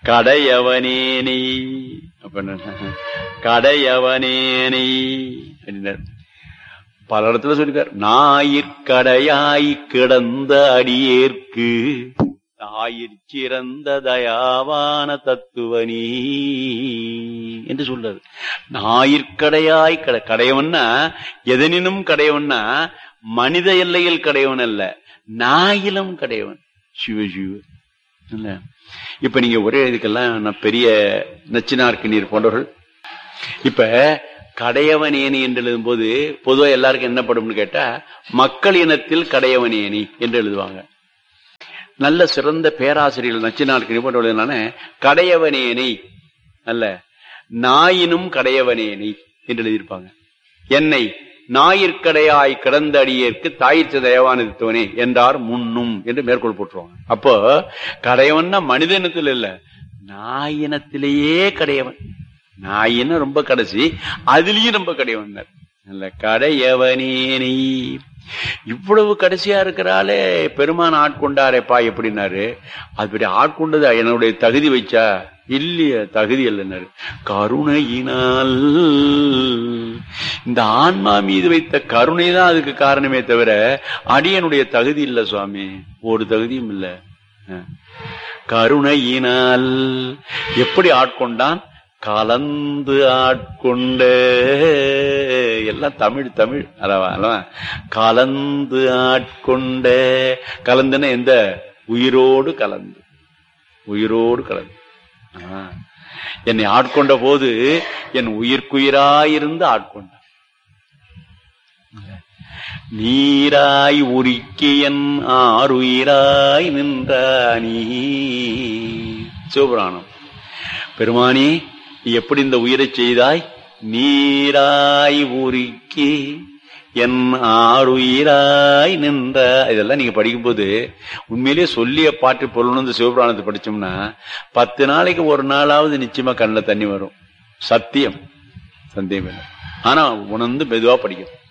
கடையவனேனை அப்ப என்ன? கடையவனேனை அப்படின்னார் பல இடத்துல சொல்லிருக்கார் ஞாயிற்கடையாய் கிடந்த அடியேற்கு ஞாயிற் சிறந்த தயாவான தத்துவனி என்று சொல்றாரு ஞாயிற்கடையாய் கடை கடையவன்னா எதனினும் கடையவன்னா மனித எல்லையில் கடையவன் அல்ல நாயிலும் கடையவன் சிவ சிவ இல்ல இப்ப நீங்க ஒரே இதுக்கெல்லாம் நான் பெரிய நச்சினார்க்கு நீர் போன்றவர்கள் இப்ப கடையவனேனி என்று எழுதும் போது பொதுவா எல்லாருக்கும் என்ன படும்னு கேட்டா மக்கள் இனத்தில் கடையவனேனி என்று எழுதுவாங்க நல்ல சிறந்த பேராசிரியர்கள் நச்சினார்க்கு நீர் போன்றவர்கள் என்னன்னா கடையவனேனி அல்ல நாயினும் கடையவனேனி என்று எழுதியிருப்பாங்க என்னை ஞாயிற்கடையாய் கிடந்த அடியேற்கு தாயிற்று தயவானதுவனே என்றார் முன்னும் என்று மேற்கோள் போட்டுருவாங்க அப்போ கடையவன்னா மனித இனத்தில் இல்ல நாயினத்திலேயே கடையவன் நாயின்னு ரொம்ப கடைசி அதுலயும் ரொம்ப கடையவன் இல்ல கடையவனேனி இவ்வளவு கடைசியா இருக்கிறாலே பெருமான் ஆட்கொண்டாரேப்பா எப்படின்னாரு அப்படி ஆட்கொண்டது என்னுடைய தகுதி வச்சா இல்லைய தகுதி இல்லைன்னாரு கருணையினால் இந்த ஆன்மா மீது வைத்த கருணை தான் அதுக்கு காரணமே தவிர அடியனுடைய தகுதி இல்ல சுவாமி ஒரு தகுதியும் இல்ல அஹ். கருணையினால் எப்படி ஆட்கொண்டான் கலந்து ஆட்கொண்ட எல்லாம் தமிழ் தமிழ் அல்லவா அல்லவா கலந்து ஆட்கொண்ட கலந்துன்னா எந்த உயிரோடு கலந்து உயிரோடு கலந்து ஆ. என்னை ஆட்கொண்ட போது என் உயிர்க்குயிராயிருந்து ஆட்கொண்ட நீராய் உரிக்கியன் ஆறுயிராய் நின்றானி சிவபுராணம் பெருமானி நீ எப்படி இந்த உயிரை செய்தாய் நீராய் உருக்கி என் ஆறுயிராய் நின்ற இதெல்லாம் நீங்க படிக்கும்போது உண்மையிலேயே சொல்லிய பாட்டு பொருள் வந்து சிவபுராணத்தை படிச்சோம்னா பத்து நாளைக்கு ஒரு நாளாவது நிச்சயமா கண்ணில் தண்ணி வரும் சத்தியம் சந்தேகம் இல்லை ஆனா உணர்ந்து மெதுவா படிக்கணும்